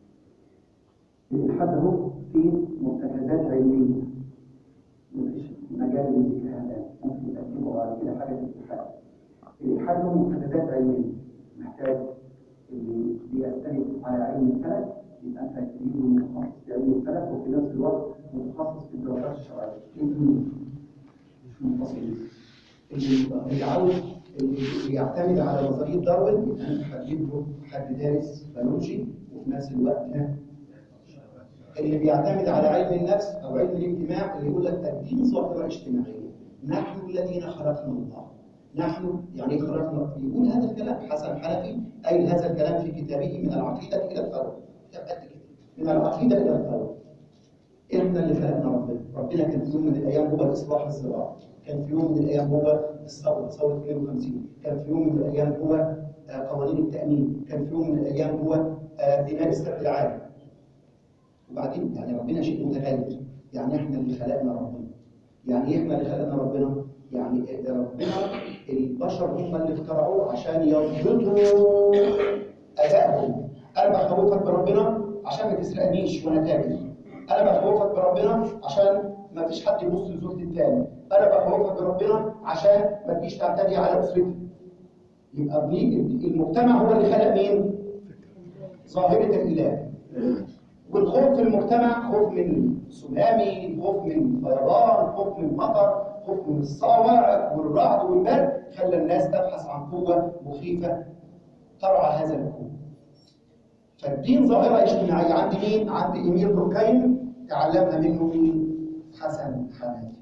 الالحاد اهو فيه مرتكزات علميه مفيش مجال لذكرها الان ممكن تقدمه بعد كده حاجه في الالحاد. الالحاد له مرتكزات علميه محتاج اللي بيستند على علم الفلك يبقى انت تجيب متخصص في علم الفلك وفي نفس الوقت متخصص في الدراسات الشرعيه. الاثنين مش منفصلين. اللي اللي عاوز اللي بيعتمد على نظريه داروين يبقى انا بحدد له حد دارس بيولوجي وفي نفس الوقت اللي بيعتمد على علم النفس او علم الاجتماع اللي يقول لك الدين ظاهره اجتماعيه نحن الذين خلقنا الله نحن يعني خلقنا يقول هذا الكلام حسن حنفي اي هذا الكلام في كتابه من العقيده الى الثوره كتاب قد كده من العقيده الى الثوره احنا اللي خلقنا ربنا ربنا كان في يوم من الايام هو الاصلاح الزراعي كان في يوم من الايام هو الثوره ثوره 52 كان في يوم من الايام هو آه، قوانين التامين كان في يوم من الايام هو آه، بناء السد العالي وبعدين يعني ربنا شيء متغير يعني احنا اللي خلقنا ربنا يعني ايه احنا اللي خلقنا ربنا يعني ربنا البشر هم اللي اخترعوه عشان يضبطوا ادائهم انا بخوفك بربنا عشان ما تسرقنيش وانا تاجر انا بخوفك بربنا عشان ما فيش حد يبص لزوجتي التاني انا بخوفك بربنا عشان ما تجيش تعتدي على اسرتي يبقى دي المجتمع هو اللي خلق مين ظاهره الاله والخوف في المجتمع خوف من تسونامي خوف من فيضان خوف من مطر خوف من الصواعق والرعد والبرد خلى الناس تبحث عن قوه مخيفه ترعى هذا الكون فالدين ظاهره اجتماعيه عند مين عند امير دوركايم تعلمها منه مين حسن حنفي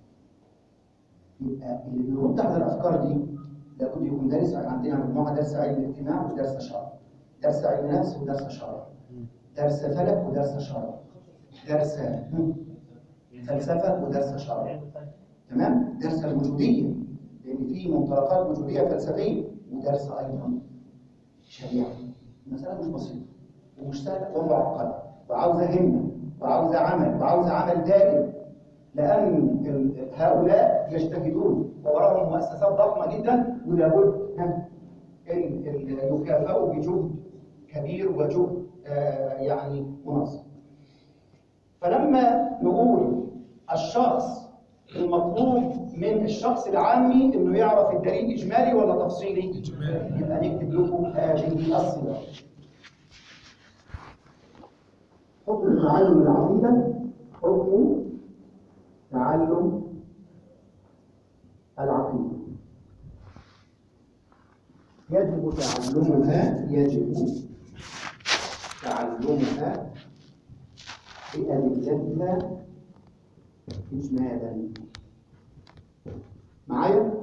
يبقى اللي بيرد على الافكار دي لابد يكون دارس عندنا مجموعه درس علم اجتماع ودرس شرع درس علم نفس ودرس شرع درس فلك ودرس شرع درس فلسفه ودرس شرع تمام درس الوجوديه لان في منطلقات وجوديه فلسفيه ودرس ايضا شريعه المساله مش بسيطه ومش سهله ومعقده وعاوزه همه وعاوزه عمل وعاوزه عمل دائم لان ال- هؤلاء يجتهدون ووراهم مؤسسات ضخمه جدا ولابد ها، ان ال- يكافئوا بجهد كبير وجهد آه، يعني منظم فلما نقول الشخص المطلوب من الشخص العامي انه يعرف الدليل اجمالي ولا تفصيلي إجمالي. يبقى نكتب لكم هذه الصيغه حكم تعلم العقيده حكم تعلم العقيده يجب تعلمها يجب تعلمها بأدلتها إجمالا معايا؟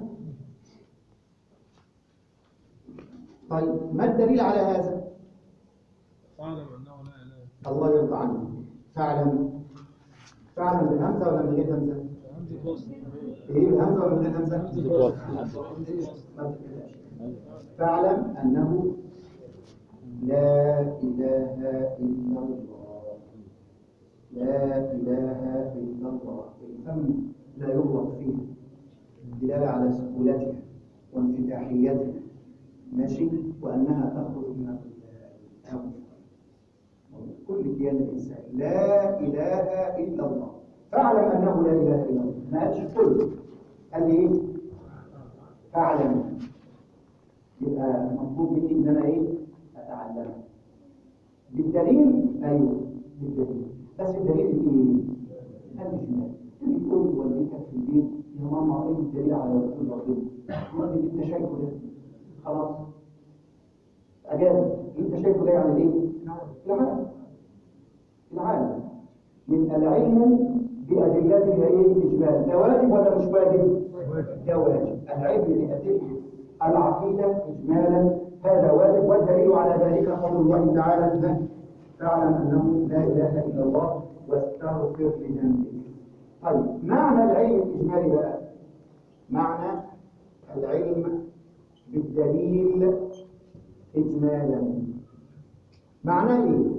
طيب ما الدليل على هذا؟ فاعلم انه لا اله الله يرضى عنك فاعلم فاعلم بالهمزة ولا من غير همزة؟ عندي فصل ايه بالهمزة ولا من غير همزة؟ ما بتتكلمش. فاعلم أنه لا إله إلا الله لا إله إلا الله الفم لا يغلق فيه دلالة على سهولتها وانفتاحيتها ماشي وأنها تخرج من الأنف كل كيان الإنسان لا إله إلا الله فاعلم أنه لا إله إلا الله ما قالش كل قال لي إيه فاعلم يبقى مطلوب مني إن أنا إيه أتعلم بالدليل أيوه بالدليل بس الدليل إيه الإجمال تيجي تقول والدتك في البيت يا ماما إيه الدليل على رسول ربنا يقول لي أنت شايفه ده خلاص أجاب أنت شايفه ده يعني إيه العالم العالم من العلم بأدلته ايه إجمال ده واجب ولا مش واجب؟ ده واجب العلم بأدلة العقيدة إجمالا هذا واجب والدليل على ذلك قول الله تعالى فاعلم أنه لا إله إلا الله واستغفر لذنبك طيب معنى العلم الإجمالي بقى معنى العلم بالدليل إجمالا معناه إيه؟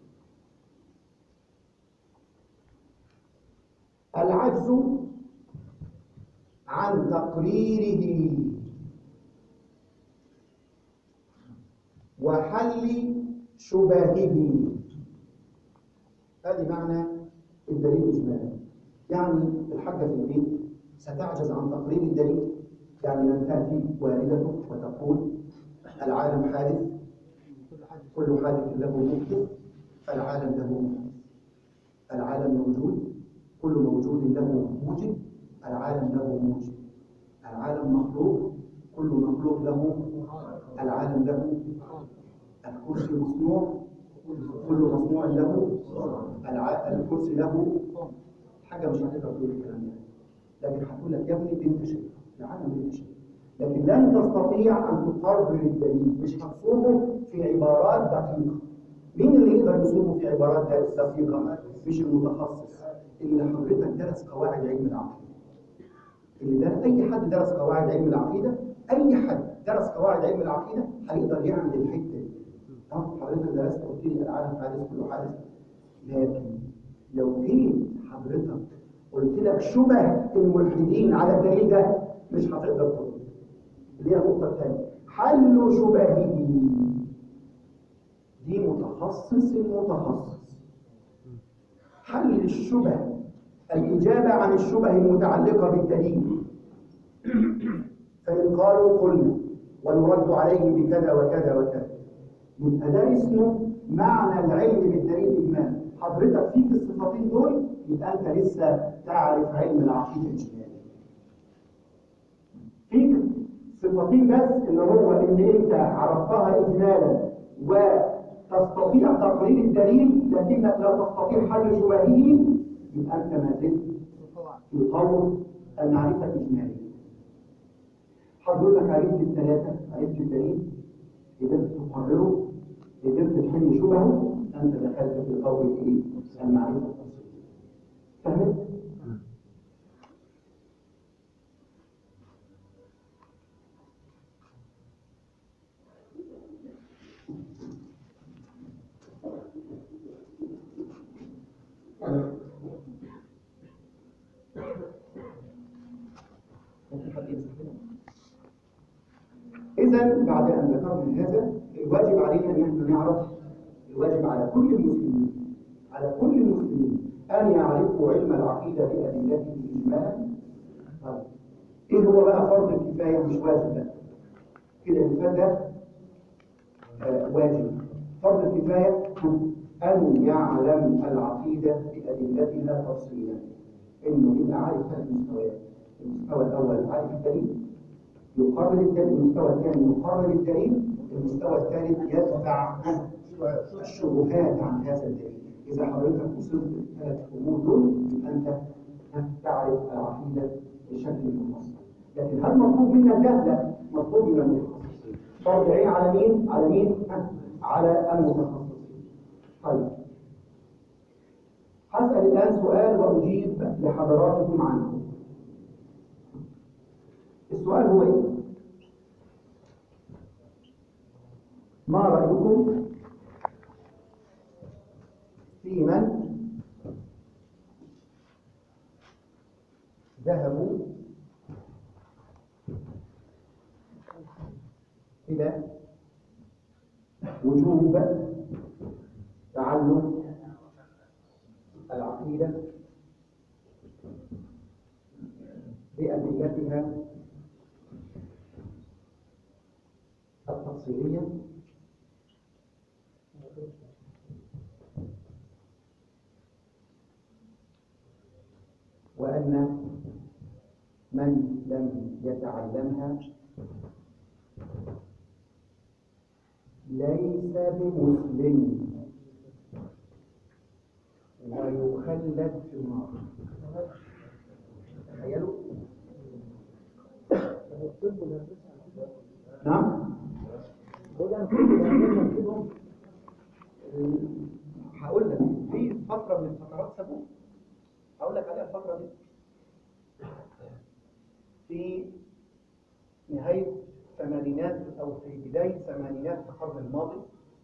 العجز عن تقريره وحل شبهه هذه معنى الدليل إجمالا يعني الحاجة في البيت ستعجز عن تقرير الدليل يعني لن تأتي والدته وتقول العالم حادث كل حادث له محدث فالعالم له محدث العالم موجود كل موجود له موجد العالم له موجد العالم مخلوق كل مخلوق له العالم له الكرسي مصنوع كل مصنوع له الع- الكرسي له حاجه مش هتقدر تقول الكلام ده لكن هتقول لك يا ابني دي انت شايف العالم دي انت شايف لكن لن تستطيع ان تقرر الدليل مش هتصومه في عبارات دقيقه مين اللي يقدر يصومه في عبارات دقيقه مش المتخصص اللي حضرتك درس قواعد علم العقيده اللي ده اي حد درس قواعد علم العقيده اي حد درس قواعد علم العقيده هيقدر يعمل الحته دي اه حضرتك درست قلت لي العالم حادث كله حادث لكن لو جيت حضرتك قلت لك شبه الملحدين على الدليل ده مش هتقدر تقول اللي هي النقطه الثانيه حل شبهه دي متخصص المتخصص حل الشبه الإجابة عن الشبه المتعلقة بالدليل فإن قالوا قلنا ويرد عليه بكذا وكذا وكذا يبقى ده اسمه معنى العلم بالدليل إجمالا حضرتك فيك الصفتين دول يبقى أنت لسه تعرف علم العقيدة إجمالا فيك صفتين بس اللي هو إن أنت عرفتها إجمالا وتستطيع تقرير الدليل لكنك لا تستطيع حل شبهه يبقى أنت ما زلت في طور المعرفة الإجمالية حضرتك عرفت الثلاثة عرفت الدليل قدرت تقرره قدرت تحل شبهه أنت دخلت في طور الإيه؟ المعرفة التفصيلية فهمت؟ إذا بعد أن ذكرنا هذا الواجب علينا أن احنا نعرف الواجب على كل المسلمين على كل المسلمين أن يعرفوا علم العقيدة بأدلته إجمالا طيب إيه هو بقى فرض الكفاية مش واجب بقى كده اللي فات ده آه واجب فرض الكفاية أن يعلم العقيدة بأدلتها تفصيلا إنه يبقى عارف ثلاث مستويات المستوى الأول عارف الدليل يقرر الدليل المستوى الثاني يقرر الدليل المستوى الثالث يدفع الشبهات عن هذا الدليل إذا حضرتك وصلت للثلاث أمور دول يبقى أنت تعرف العقيدة بشكل مفصل لكن هل مطلوب منك ده؟ لا مطلوب من المتخصصين فرض عين على مين؟ على مين؟ على المتخصصين طيب هسأل الآن سؤال وأجيب لحضراتكم عنه السؤال هو ايه ما رأيكم في من ذهبوا إلى وجوب تعلم العقيدة بأدلتها التفصيلية وأن من لم يتعلمها ليس بمسلم ويخلد في النار تخيلوا نعم هقول لك في فترة من الفترات سابوه هقول لك عليها الفترة دي في نهاية الثمانينات أو في بداية ثمانينات القرن الماضي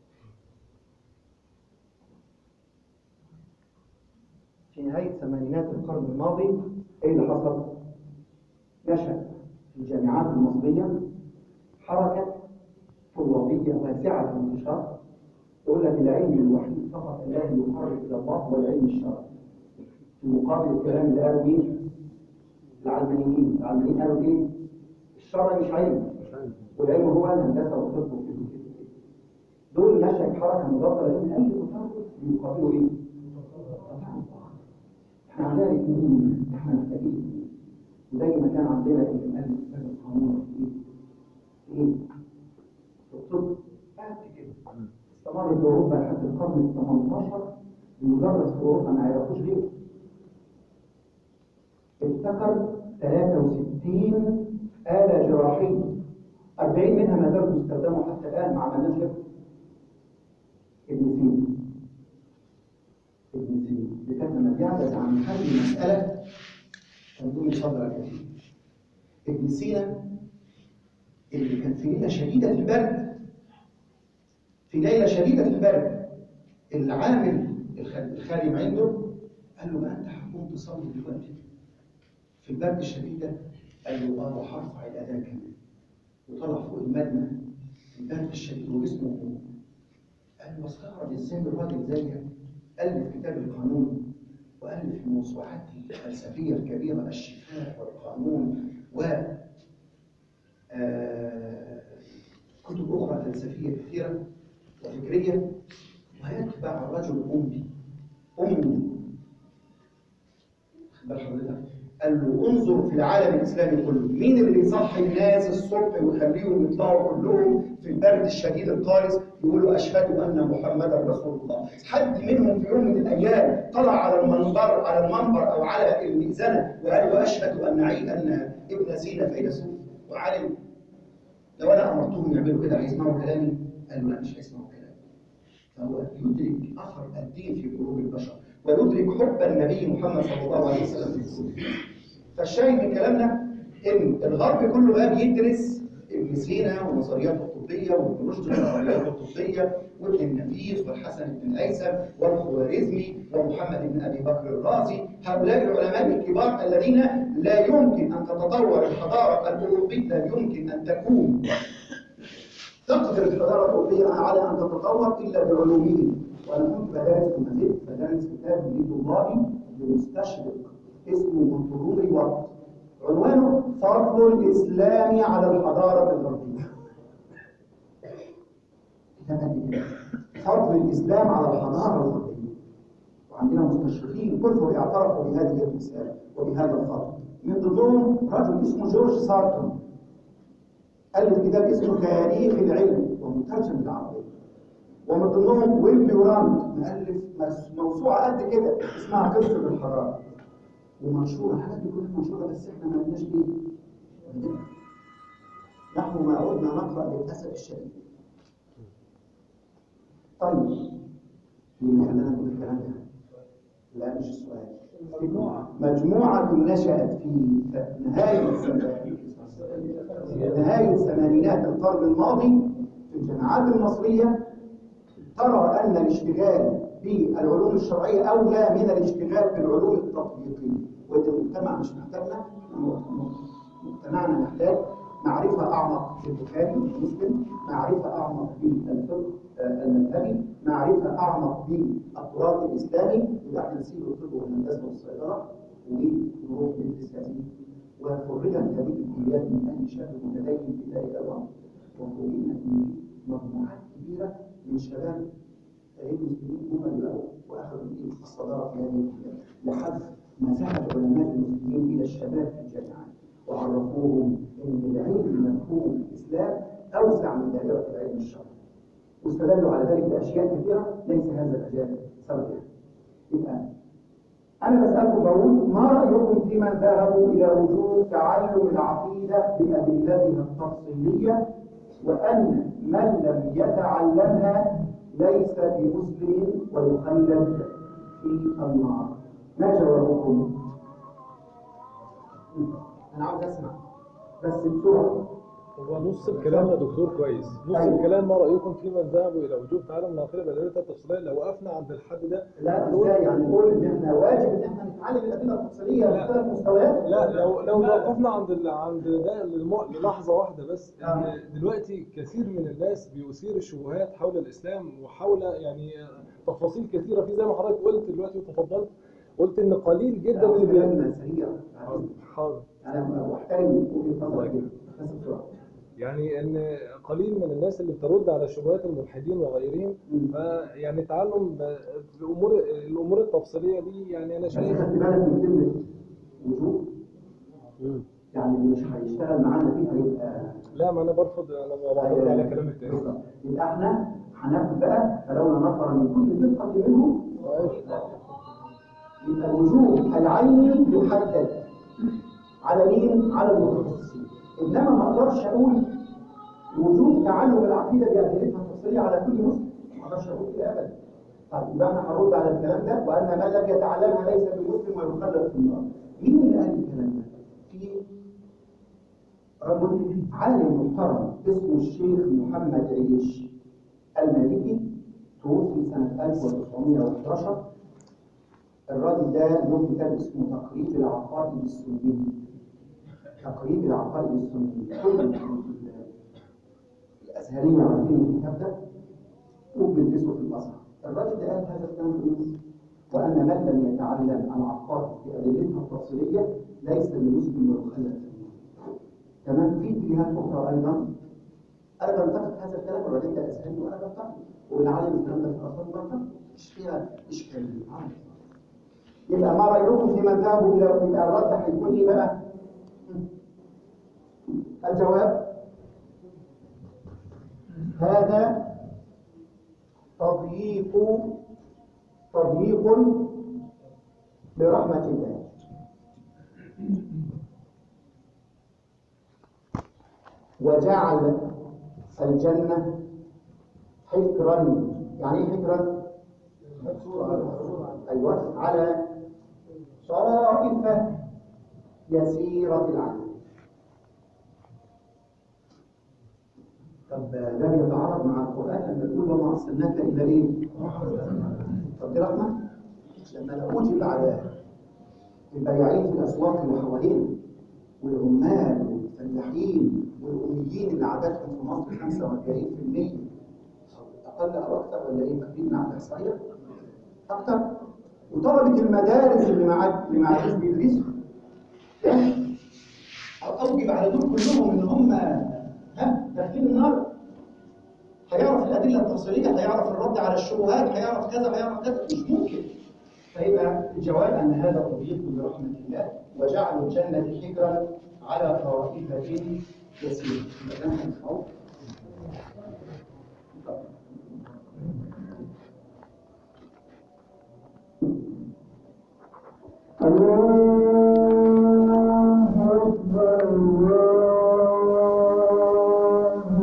في نهاية ثمانينات القرن الماضي إيه اللي حصل؟ نشأ في الجامعات المصرية حركة طلابية واسعة الانتشار يقول لك العلم الوحيد فقط الذي يقرب إلى الله هو العلم الشرعي في مقابل الكلام اللي قاله مين؟ العلمانيين العلمانيين قالوا ايه؟ الشرع مش علم والعلم هو الهندسه والطب وكده وكده دول نشأت حركه مضاده لان اي تطرف بيقابلوا ايه؟ احنا عندنا الاثنين احنا محتاجين وزي ما كان عندنا اللي مؤلف كتاب القانون في ايه؟ ايه؟ في الطب قد كده استمر في اوروبا لحد القرن ال 18 بيدرس في اوروبا ما يعرفوش غيره ابتكر 63 آلة جراحية 40 منها ما زالت مستخدمة حتى الآن ما عملناش غيرها ابن سينا ابن سينا اللي كان لما بيعجز عن حل مسألة كان دون صدر كثير ابن سينا اللي كان في ليلة شديدة البرد في ليلة شديدة البرد العامل الخ- الخادم عنده قال له بقى انت هتقوم تصلي دلوقتي في البرد الشديد ده قال له اه وهرفع الاذان كمان وطلع فوق المبنى في البرد الشديد وجسمه فوق قال له استغرب ازاي الراجل زيك الف كتاب القانون والف الموسوعات الفلسفيه الكبيره الشفاء والقانون و آه، كتب اخرى فلسفيه كثيره وفكريه ويتبع رجل امي امي خد بال حضرتك قال له انظر في العالم الاسلامي كله مين اللي بيصحي الناس الصبح ويخليهم يطلعوا كلهم في البرد الشديد القارس يقولوا اشهد ان محمدا رسول الله حد منهم في يوم من الايام طلع على المنبر على المنبر او على المئذنه وقال واشهد ان عي ان ابن سينا فيلسوف وعالم لو انا امرتهم يعملوا كده هيسمعوا كلامي قالوا لا مش هيسمعوا كلامي فهو يدرك اثر الدين في قلوب البشر ويدرك حب النبي محمد صلى الله عليه وسلم في قلوبهم فالشاهد من كلامنا ان الغرب كله بقى بيدرس ابن سينا ونظرياته الطبيه وابن رشد ونظرياته الطبيه وابن النفيس والحسن بن الهيثم والخوارزمي ومحمد بن ابي بكر الرازي هؤلاء العلماء الكبار الذين لا يمكن ان تتطور الحضاره الاوروبيه لا يمكن ان تكون تقدر الحضاره الاوروبيه على ان تتطور الا بعلومهم وانا كنت بدرس وما زلت بدرس كتاب لطلابي لمستشرق اسمه منطلوبي وقت عنوانه فضل الاسلام على الحضاره الغربيه كتاب قد كده فضل الاسلام على الحضاره الغربيه وعندنا مستشرقين كثر اعترفوا بهذه الرساله وبهذا الفضل من ضمنهم رجل اسمه جورج سارتون ألف كتاب اسمه تاريخ العلم ومترجم بالعربية ومن ضمنهم ويل بيوراند مؤلف مس- موسوعة قد كده اسمها قصة الحضارة ومنشورة الحاجات دي كلها منشورة بس احنا ما لناش ايه؟ عندنا. نحن ما عدنا نقرأ للأسف الشديد طيب مين اللي خلانا نقول الكلام ده؟ لا مش السؤال مجموعة. مجموعة نشأت في نهاية نهاية الثمانينات القرن الماضي في الجامعات المصرية ترى أن الاشتغال بالعلوم الشرعية أولى من الاشتغال بالعلوم التطبيقية وإن المجتمع مش محتاجنا مجتمعنا محتاج معرفة أعمق بالبخاري ومسلم معرفة أعمق بالفقه آه، المذهبي معرفة أعمق بالتراث الإسلامي يبقى احنا نسيب الطب والهندسة والصيدلة ونروح ندرس هذه وفرجت هذه الكليات من أي شاب متدين في ذلك الأمر وفوجئنا ان مجموعات كبيره من شباب المسلمين هم اللي بقوا واخذوا الايه الصداره في هذه الكليات لحد ما ذهب علماء المسلمين الى الشباب في الجامعات وعرفوهم ان العلم مفهوم الاسلام اوسع من دائره العلم الشرعي واستدلوا على ذلك باشياء كثيره ليس هذا المجال سببها يبقى أنا بسألكم بقول ما رأيكم في من ذهبوا إلى وجوب تعلم العقيدة بأدلتها التفصيلية وأن من لم يتعلمها ليس بمسلم ويخلد في النار ما جوابكم؟ أنا عاوز أسمع بس بسرعة هو نص الكلام يا دكتور كويس نص أيوة. الكلام ما رايكم في من ذهبوا الى وجوب تعلم الناقله بالادله التفصيليه لو وقفنا عند الحد ده لا ازاي يعني نقول ان احنا واجب ان احنا نتعلم الادله التفصيليه لا. بثلاث مستويات لا لو لو وقفنا عند ال- عند ده للم- للحظه واحده بس آه. ان دلوقتي كثير من الناس بيثير الشبهات حول الاسلام وحول يعني تفاصيل كثيره فيه زي ما حضرتك قلت دلوقتي وتفضلت قلت ان قليل جدا اللي بي... كلام سريع حاضر انا بحترم وجهه نظرك جدا بس بسرعه يعني ان قليل من الناس اللي بترد على شبهات الملحدين وغيرهم مم. فيعني التعلم ب- الامور الامور التفصيليه دي يعني انا بس شايف خدت بالك من كلمه وجوب يعني اللي مش هيشتغل معانا فيه هيبقى لا ما انا برفض انا ما بعترض على كلام التاني بالظبط. يبقى احنا هناخد بقى فلولا نفر من كل فرقه منهم يبقى الوجوب العيني يحدد على مين؟ على المتخصصين انما ما اقدرش اقول وجوب تعلم العقيده بادلتها التفصيليه على كل مسلم ما اقدرش اقول كده ابدا طيب يبقى احنا هنرد على الكلام ده وان من لم يتعلمها ليس بمسلم ويخلد في النار مين اللي قال الكلام ده؟ في رجل عالم محترم اسمه الشيخ محمد عيش المالكي توفي سنة 1911 الراجل ده له كتاب اسمه تقريب العقائد السنية تقريب العقائد السنية كل ال- الأزهرية عارفين الكتاب ده وبندرسه في الأزهر الراجل ده قال هذا الكلام بالنص وأن من لم يتعلم العقائد بأدلتها التفصيلية ليس بمسلم ويخلد في النار تمام في اتجاهات أخرى أيضا أنا بنتقد هذا الكلام الراجل ده أزهري وأنا بنتقد وبنعلم الكلام ده في الأزهر بنتقد مش فيها إشكالية عادي. يبقى ما رأيكم في من ذهبوا إلى يبقى الرد هيكون إيه بقى؟ الجواب هذا تضييق تضييق لرحمة الله وجعل الجنة حكرا يعني ايه حكرا؟ أيوة على طائفة يسيرة العدل طب ده بيتعارض مع القرآن لما يقول وما أرسلناك إلا إيه؟ طب دي رحمة؟ لما لو أوجب على البياعين في الأسواق اللي حوالينا والعمال والفلاحين والأميين اللي عددهم في مصر 45% أقل أو أكثر ولا إيه؟ فاكرين عن إحصائية؟ أكثر وطلبة المدارس اللي ما اللي ما عادوش بيدرسوا أو أوجب على دول كلهم إن هم ها داخلين النار هيعرف الأدلة التفصيلية هيعرف الرد على الشبهات هيعرف كذا هيعرف كذا مش ممكن فيبقى الجواب أن هذا تضييق برحمة الله وجعل الجنة حجرا على طائفة يسيرة يبقى ده هنحاول.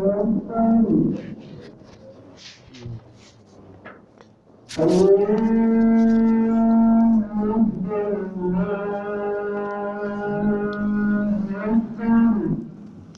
الله